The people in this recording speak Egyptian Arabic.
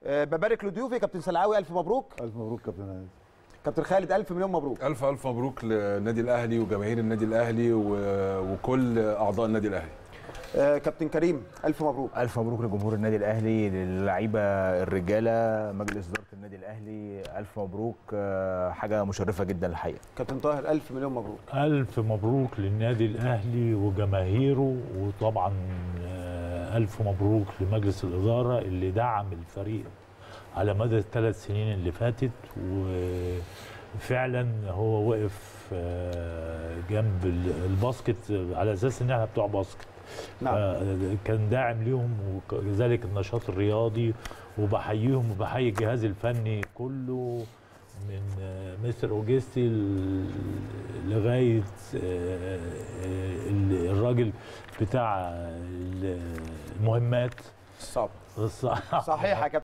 آه، ببارك لضيوفي كابتن سلعاوي الف مبروك الف مبروك كابتن عايز كابتن خالد الف مليون مبروك الف الف مبروك للنادي الاهلي وجماهير النادي الاهلي و- وكل اعضاء النادي الاهلي آه، كابتن كريم الف مبروك الف مبروك لجمهور النادي الاهلي للعيبه الرجاله مجلس اداره النادي الاهلي الف مبروك آه، حاجه مشرفه جدا الحقيقه كابتن طاهر الف مليون مبروك ألف مبروك للنادي الأهلي وجماهيره وطبعا آه، ألف مبروك لمجلس الإدارة اللي دعم الفريق على مدى الثلاث سنين اللي فاتت وفعلا هو وقف آه، جنب ال- الباسكت على أساس إن احنا بتوع باسكت نعم آه، كان داعم ليهم وكذلك النشاط الرياضي وبحييهم وبحيي الجهاز الفني كله من آه، مستر اوجستي ل- لغايه آه، آه، ال- الراجل بتاع المهمات صعب الصح صحيح يا كابتن